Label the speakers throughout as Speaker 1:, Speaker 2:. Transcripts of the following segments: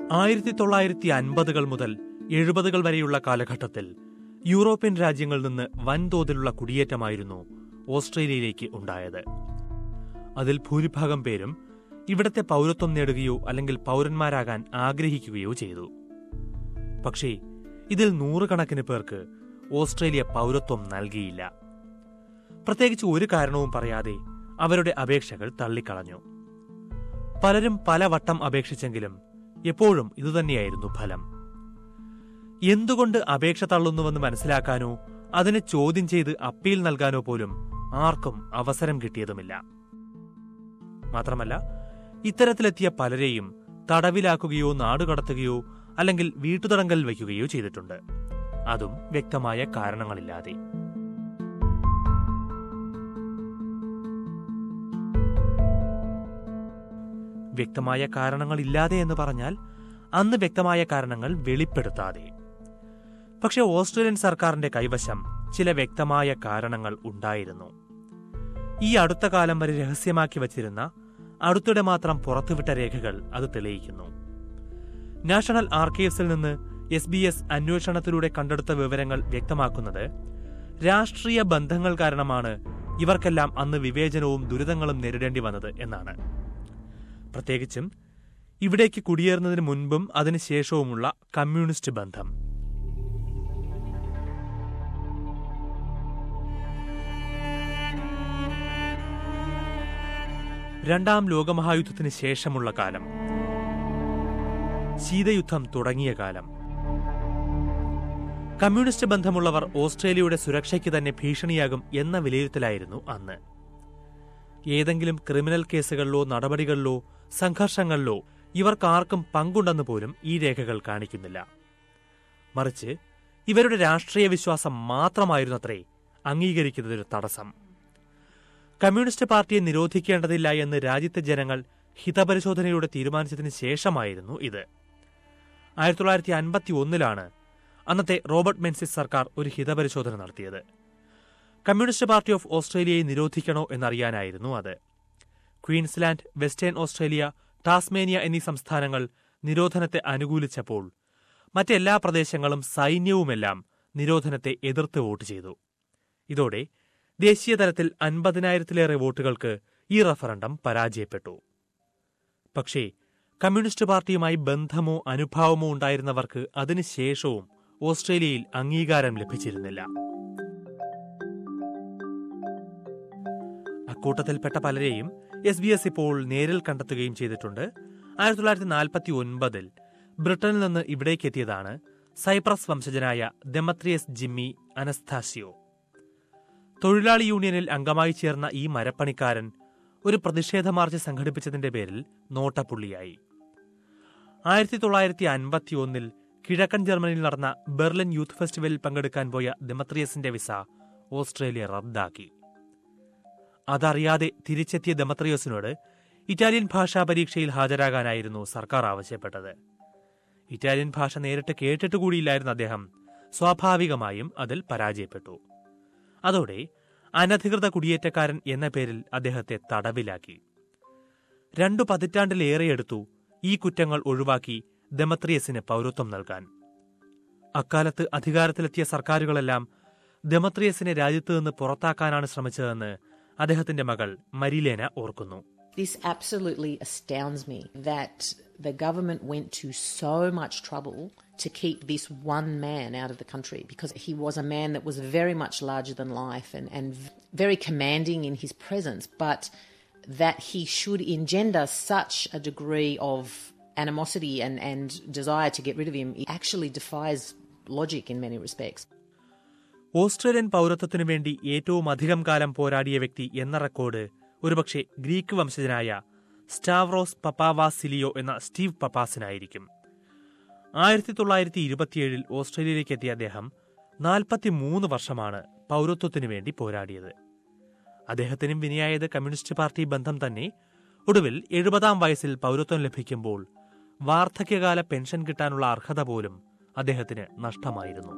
Speaker 1: ആയിരത്തി തൊള്ളായിരത്തി അൻപതുകൾ മുതൽ എഴുപതുകൾ വരെയുള്ള കാലഘട്ടത്തിൽ യൂറോപ്യൻ രാജ്യങ്ങളിൽ നിന്ന് വൻതോതിലുള്ള കുടിയേറ്റമായിരുന്നു ഓസ്ട്രേലിയയിലേക്ക് ഉണ്ടായത് അതിൽ ഭൂരിഭാഗം പേരും ഇവിടത്തെ പൗരത്വം നേടുകയോ അല്ലെങ്കിൽ പൗരന്മാരാകാൻ ആഗ്രഹിക്കുകയോ ചെയ്തു പക്ഷേ ഇതിൽ നൂറുകണക്കിന് പേർക്ക് ഓസ്ട്രേലിയ പൗരത്വം നൽകിയില്ല പ്രത്യേകിച്ച് ഒരു കാരണവും പറയാതെ അവരുടെ അപേക്ഷകൾ തള്ളിക്കളഞ്ഞു പലരും പലവട്ടം അപേക്ഷിച്ചെങ്കിലും എപ്പോഴും ഇതുതന്നെയായിരുന്നു ഫലം എന്തുകൊണ്ട് അപേക്ഷ തള്ളുന്നുവെന്ന് മനസ്സിലാക്കാനോ അതിനെ ചോദ്യം ചെയ്ത് അപ്പീൽ നൽകാനോ പോലും ആർക്കും അവസരം കിട്ടിയതുമില്ല മാത്രമല്ല ഇത്തരത്തിലെത്തിയ പലരെയും തടവിലാക്കുകയോ നാടുകടത്തുകയോ അല്ലെങ്കിൽ വീട്ടുതടങ്കൽ വയ്ക്കുകയോ ചെയ്തിട്ടുണ്ട് അതും വ്യക്തമായ കാരണങ്ങളില്ലാതെ വ്യക്തമായ കാരണങ്ങളില്ലാതെ എന്ന് പറഞ്ഞാൽ അന്ന് വ്യക്തമായ കാരണങ്ങൾ വെളിപ്പെടുത്താതെ പക്ഷെ ഓസ്ട്രേലിയൻ സർക്കാരിന്റെ കൈവശം ചില വ്യക്തമായ കാരണങ്ങൾ ഉണ്ടായിരുന്നു ഈ അടുത്ത കാലം വരെ രഹസ്യമാക്കി വച്ചിരുന്ന അടുത്തിടെ മാത്രം പുറത്തുവിട്ട രേഖകൾ അത് തെളിയിക്കുന്നു നാഷണൽ ആർക്കൈവ്സിൽ നിന്ന് എസ് ബി എസ് അന്വേഷണത്തിലൂടെ കണ്ടെടുത്ത വിവരങ്ങൾ വ്യക്തമാക്കുന്നത് രാഷ്ട്രീയ ബന്ധങ്ങൾ കാരണമാണ് ഇവർക്കെല്ലാം അന്ന് വിവേചനവും ദുരിതങ്ങളും നേരിടേണ്ടി വന്നത് എന്നാണ് പ്രത്യേകിച്ചും ഇവിടേക്ക് കുടിയേറുന്നതിന് മുൻപും അതിനുശേഷവുമുള്ള കമ്മ്യൂണിസ്റ്റ് ബന്ധം രണ്ടാം ലോകമഹായുദ്ധത്തിന് ശേഷമുള്ള കാലം ശീതയുദ്ധം തുടങ്ങിയ കാലം കമ്മ്യൂണിസ്റ്റ് ബന്ധമുള്ളവർ ഓസ്ട്രേലിയയുടെ സുരക്ഷയ്ക്ക് തന്നെ ഭീഷണിയാകും എന്ന വിലയിരുത്തലായിരുന്നു അന്ന് ഏതെങ്കിലും ക്രിമിനൽ കേസുകളിലോ നടപടികളിലോ സംഘർഷങ്ങളിലോ ഇവർക്കാർക്കും പങ്കുണ്ടെന്ന് പോലും ഈ രേഖകൾ കാണിക്കുന്നില്ല മറിച്ച് ഇവരുടെ രാഷ്ട്രീയ വിശ്വാസം മാത്രമായിരുന്നത്രേ അംഗീകരിക്കുന്നതൊരു തടസ്സം കമ്മ്യൂണിസ്റ്റ് പാർട്ടിയെ നിരോധിക്കേണ്ടതില്ല എന്ന് രാജ്യത്തെ ജനങ്ങൾ ഹിതപരിശോധനയുടെ തീരുമാനിച്ചതിന് ശേഷമായിരുന്നു ഇത് ആയിരത്തി തൊള്ളായിരത്തി അൻപത്തി ഒന്നിലാണ് അന്നത്തെ റോബർട്ട് മെൻസിസ് സർക്കാർ ഒരു ഹിതപരിശോധന നടത്തിയത് കമ്മ്യൂണിസ്റ്റ് പാർട്ടി ഓഫ് ഓസ്ട്രേലിയയെ നിരോധിക്കണോ എന്നറിയാനായിരുന്നു അത് ക്വീൻസ്ലാൻഡ് വെസ്റ്റേൺ ഓസ്ട്രേലിയ ടാസ്മേനിയ എന്നീ സംസ്ഥാനങ്ങൾ നിരോധനത്തെ അനുകൂലിച്ചപ്പോൾ മറ്റെല്ലാ പ്രദേശങ്ങളും സൈന്യവുമെല്ലാം നിരോധനത്തെ എതിർത്ത് വോട്ട് ചെയ്തു ഇതോടെ ദേശീയ തലത്തിൽ അൻപതിനായിരത്തിലേറെ വോട്ടുകൾക്ക് ഈ റഫറണ്ടം പരാജയപ്പെട്ടു പക്ഷേ കമ്മ്യൂണിസ്റ്റ് പാർട്ടിയുമായി ബന്ധമോ അനുഭാവമോ ഉണ്ടായിരുന്നവർക്ക് അതിനുശേഷവും ഓസ്ട്രേലിയയിൽ അംഗീകാരം ലഭിച്ചിരുന്നില്ല അക്കൂട്ടത്തിൽപ്പെട്ട പലരെയും എസ് ബി എസ് ഇപ്പോൾ നേരിൽ കണ്ടെത്തുകയും ചെയ്തിട്ടുണ്ട് ആയിരത്തി തൊള്ളായിരത്തി നാൽപ്പത്തി ഒൻപതിൽ ബ്രിട്ടനിൽ നിന്ന് ഇവിടേക്ക് എത്തിയതാണ് സൈപ്രസ് വംശജനായ ദെമത്രിയസ് ജിമ്മി അനസ്താസിയോ തൊഴിലാളി യൂണിയനിൽ അംഗമായി ചേർന്ന ഈ മരപ്പണിക്കാരൻ ഒരു പ്രതിഷേധ മാർച്ച് സംഘടിപ്പിച്ചതിന്റെ പേരിൽ നോട്ടപ്പുള്ളിയായി ആയിരത്തി തൊള്ളായിരത്തി അൻപത്തി ഒന്നിൽ കിഴക്കൻ ജർമ്മനിയിൽ നടന്ന ബെർലിൻ യൂത്ത് ഫെസ്റ്റിവലിൽ പങ്കെടുക്കാൻ പോയ ദമത്രിയസിന്റെ വിസ ഓസ്ട്രേലിയ റദ്ദാക്കി അതറിയാതെ തിരിച്ചെത്തിയ ദമത്രിയോസിനോട് ഇറ്റാലിയൻ ഭാഷാ പരീക്ഷയിൽ ഹാജരാകാനായിരുന്നു സർക്കാർ ആവശ്യപ്പെട്ടത് ഇറ്റാലിയൻ ഭാഷ നേരിട്ട് കേട്ടിട്ട് കൂടിയില്ലായിരുന്ന അദ്ദേഹം സ്വാഭാവികമായും അതിൽ പരാജയപ്പെട്ടു അതോടെ അനധികൃത കുടിയേറ്റക്കാരൻ എന്ന പേരിൽ അദ്ദേഹത്തെ തടവിലാക്കി രണ്ടു പതിറ്റാണ്ടിലേറെയെടുത്തു ഈ കുറ്റങ്ങൾ ഒഴിവാക്കി ദമത്രിയസിന് പൗരത്വം നൽകാൻ അക്കാലത്ത് അധികാരത്തിലെത്തിയ സർക്കാരുകളെല്ലാം ദമത്രിയസിനെ രാജ്യത്ത് നിന്ന് പുറത്താക്കാനാണ് ശ്രമിച്ചതെന്ന് അദ്ദേഹത്തിന്റെ മകൾ മരിലേന ഓർക്കുന്നു
Speaker 2: This absolutely astounds me that the government went to so much trouble to keep this one man out of the country because he was a man that was very much larger than life and, and very commanding in his presence, but that he should engender such a degree of animosity and, and desire to get rid of him it actually defies logic in many respects.
Speaker 1: Australian പൗരത്വത്തിനു വേണ്ടി ഏറ്റവും അധികം കാലം പോരാടിയ വ്യക്തി എന്ന record ഒരുപക്ഷെ Greek വംശജനായ സ്റ്റാവ്രോസ് പപ്പാവാസിലിയോ എന്ന സ്റ്റീവ് പപ്പാസിനായിരിക്കും ആയിരത്തി തൊള്ളായിരത്തി ഇരുപത്തിയേഴിൽ ഓസ്ട്രേലിയയിലേക്ക് എത്തിയ അദ്ദേഹം നാൽപ്പത്തിമൂന്ന് വർഷമാണ് പൗരത്വത്തിനു വേണ്ടി പോരാടിയത് അദ്ദേഹത്തിനും വിനയായത് കമ്മ്യൂണിസ്റ്റ് പാർട്ടി ബന്ധം തന്നെ ഒടുവിൽ എഴുപതാം വയസ്സിൽ പൗരത്വം ലഭിക്കുമ്പോൾ വാർദ്ധക്യകാല പെൻഷൻ കിട്ടാനുള്ള അർഹത പോലും അദ്ദേഹത്തിന് നഷ്ടമായിരുന്നു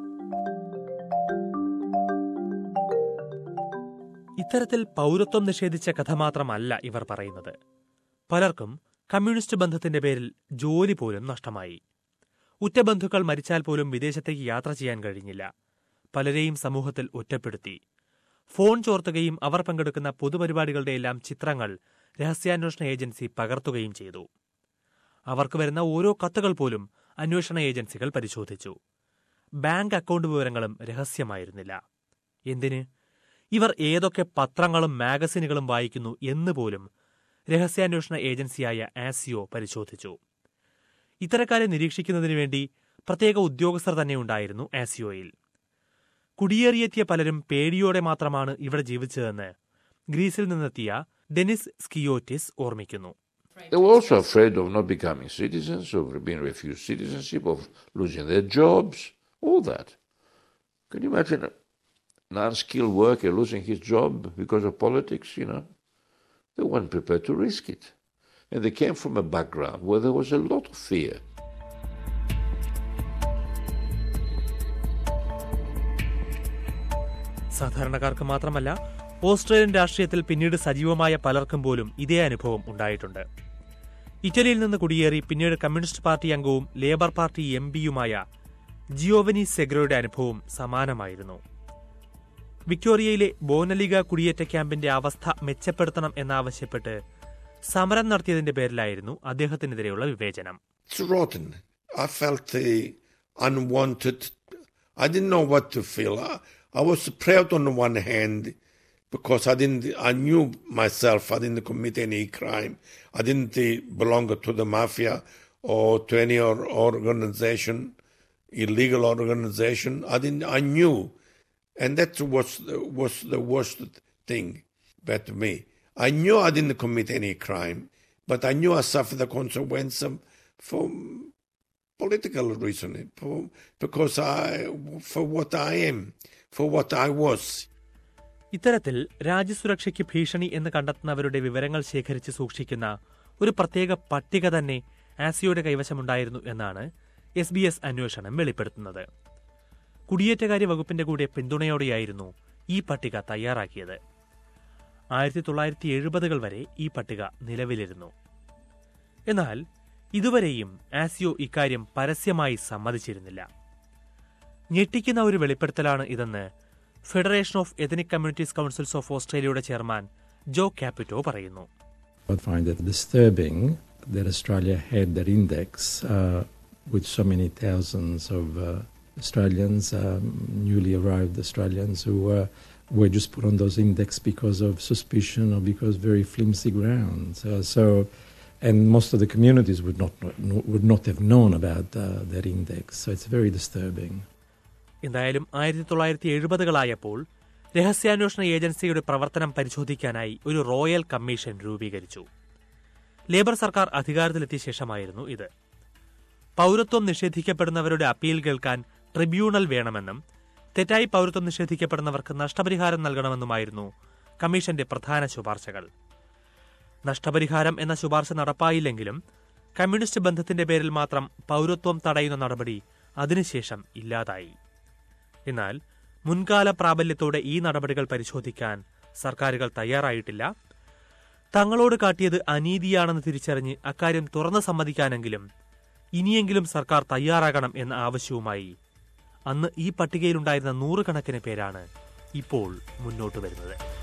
Speaker 1: ഇത്തരത്തിൽ പൗരത്വം നിഷേധിച്ച കഥ മാത്രമല്ല ഇവർ പറയുന്നത് പലർക്കും കമ്മ്യൂണിസ്റ്റ് ബന്ധത്തിന്റെ പേരിൽ ജോലി പോലും നഷ്ടമായി ഉറ്റ ബന്ധുക്കൾ മരിച്ചാൽ പോലും വിദേശത്തേക്ക് യാത്ര ചെയ്യാൻ കഴിഞ്ഞില്ല പലരെയും സമൂഹത്തിൽ ഒറ്റപ്പെടുത്തി ഫോൺ ചോർത്തുകയും അവർ പങ്കെടുക്കുന്ന പൊതുപരിപാടികളുടെ എല്ലാം ചിത്രങ്ങൾ രഹസ്യാന്വേഷണ ഏജൻസി പകർത്തുകയും ചെയ്തു അവർക്ക് വരുന്ന ഓരോ കത്തുകൾ പോലും അന്വേഷണ ഏജൻസികൾ പരിശോധിച്ചു ബാങ്ക് അക്കൗണ്ട് വിവരങ്ങളും രഹസ്യമായിരുന്നില്ല എന്തിന് ഇവർ ഏതൊക്കെ പത്രങ്ങളും മാഗസിനുകളും വായിക്കുന്നു എന്ന് പോലും രഹസ്യാന്വേഷണ ഏജൻസിയായ ആസിയോ പരിശോധിച്ചു ഇത്തരക്കാരെ നിരീക്ഷിക്കുന്നതിനു വേണ്ടി പ്രത്യേക ഉദ്യോഗസ്ഥർ തന്നെ ഉണ്ടായിരുന്നു ആസിയോയിൽ കുടിയേറിയെത്തിയ പലരും പേടിയോടെ മാത്രമാണ് ഇവിടെ ജീവിച്ചതെന്ന് ഗ്രീസിൽ നിന്നെത്തിയ ഡെനിസ് സ്കിയോറ്റിസ് ഓർമ്മിക്കുന്നു
Speaker 3: They were also afraid of not becoming citizens, of being refused citizenship, of losing their jobs, all that. Can you imagine an unskilled worker losing his job because of politics, you know? They weren't prepared to risk it. And they came from a background where there was a lot of fear.
Speaker 1: സാധാരണക്കാർക്ക് മാത്രമല്ല Australian രാഷ്ട്രീയത്തിൽ പിന്നീട് സജീവമായ പലർക്കും പോലും ഇതേ അനുഭവം ഉണ്ടായിട്ടുണ്ട് ഇറ്റലിയിൽ നിന്ന് കുടിയേറി പിന്നീട് കമ്മ്യൂണിസ്റ്റ് പാർട്ടി അംഗവും ലേബർ പാർട്ടി എം പിയുമായ ജിയോവനി സെഗ്രോയുടെ അനുഭവം സമാനമായിരുന്നു വിക്ടോറിയയിലെ ബോനലിഗ കുടിയേറ്റ ക്യാമ്പിന്റെ അവസ്ഥ മെച്ചപ്പെടുത്തണം എന്നാവശ്യപ്പെട്ട് സമരം നടത്തിയതിന്റെ പേരിലായിരുന്നു അദ്ദേഹത്തിനെതിരെയുള്ള വിവേചനം
Speaker 4: It's rotten. I felt uh, unwanted. I didn't know what to feel. I, I was proud on the one hand because I didn't. I knew myself. I didn't commit any crime. I didn't uh, belong to the mafia or to any or organization, illegal organization. I didn't. I knew, and that was was the worst thing about me. I knew I didn't commit any crime, but I knew I suffered the consequence of, for political reason, for, because I, for what I am, for what I was.
Speaker 1: ഇത്തരത്തിൽ രാജ്യസുരക്ഷയ്ക്ക് ഭീഷണി എന്ന് കണ്ടെത്തുന്നവരുടെ വിവരങ്ങൾ ശേഖരിച്ച് സൂക്ഷിക്കുന്ന ഒരു പ്രത്യേക പട്ടിക തന്നെ ആസിയോയുടെ കൈവശമുണ്ടായിരുന്നു എന്നാണ് എസ് ബി എസ് അന്വേഷണം വെളിപ്പെടുത്തുന്നത് കുടിയേറ്റകാര്യ വകുപ്പിന്റെ കൂടെ പിന്തുണയോടെയായിരുന്നു ഈ പട്ടിക തയ്യാറാക്കിയത് ആയിരത്തി തൊള്ളായിരത്തി എഴുപതുകൾ വരെ ഈ പട്ടിക നിലവിലിരുന്നു എന്നാൽ ഇതുവരെയും ആസിയോ ഇക്കാര്യം പരസ്യമായി സമ്മതിച്ചിരുന്നില്ല ഞെട്ടിക്കുന്ന ഒരു വെളിപ്പെടുത്തലാണ് ഇതെന്ന് Federation of Ethnic Communities Councils of ഓസ്ട്രേലിയയുടെ ചെയർമാൻ ജോ ക്യാപിറ്റോ പറയുന്നു
Speaker 5: I find it disturbing that Australia had that index uh, with so many thousands of uh, Australians, um, newly arrived Australians, who uh, were just put on those index because of suspicion or because very flimsy grounds. Uh, so, and most of the communities would not know, would not have known about uh, that index. So it's very disturbing.
Speaker 1: എന്തായാലും ആയിരത്തി തൊള്ളായിരത്തി എഴുപതുകളായപ്പോൾ രഹസ്യാന്വേഷണ ഏജൻസിയുടെ പ്രവർത്തനം പരിശോധിക്കാനായി ഒരു royal commission രൂപീകരിച്ചു labour സർക്കാർ അധികാരത്തിലെത്തിയ ശേഷമായിരുന്നു ഇത് പൗരത്വം നിഷേധിക്കപ്പെടുന്നവരുടെ അപ്പീൽ കേൾക്കാൻ ട്രിബ്യൂണൽ വേണമെന്നും തെറ്റായി പൗരത്വം നിഷേധിക്കപ്പെടുന്നവർക്ക് നഷ്ടപരിഹാരം നൽകണമെന്നുമായിരുന്നു കമ്മീഷന്റെ പ്രധാന ശുപാർശകൾ നഷ്ടപരിഹാരം എന്ന ശുപാർശ നടപ്പായില്ലെങ്കിലും കമ്മ്യൂണിസ്റ്റ് ബന്ധത്തിന്റെ പേരിൽ മാത്രം പൗരത്വം തടയുന്ന നടപടി അതിനുശേഷം ഇല്ലാതായി എന്നാൽ മുൻകാല പ്രാബല്യത്തോടെ ഈ നടപടികൾ പരിശോധിക്കാൻ സർക്കാരുകൾ തയ്യാറായിട്ടില്ല തങ്ങളോട് കാട്ടിയത് അനീതിയാണെന്ന് തിരിച്ചറിഞ്ഞ് അക്കാര്യം തുറന്നു സമ്മതിക്കാനെങ്കിലും ഇനിയെങ്കിലും സർക്കാർ തയ്യാറാകണം എന്ന ആവശ്യവുമായി അന്ന് ഈ പട്ടികയിലുണ്ടായിരുന്ന നൂറുകണക്കിന് പേരാണ് ഇപ്പോൾ മുന്നോട്ട് വരുന്നത്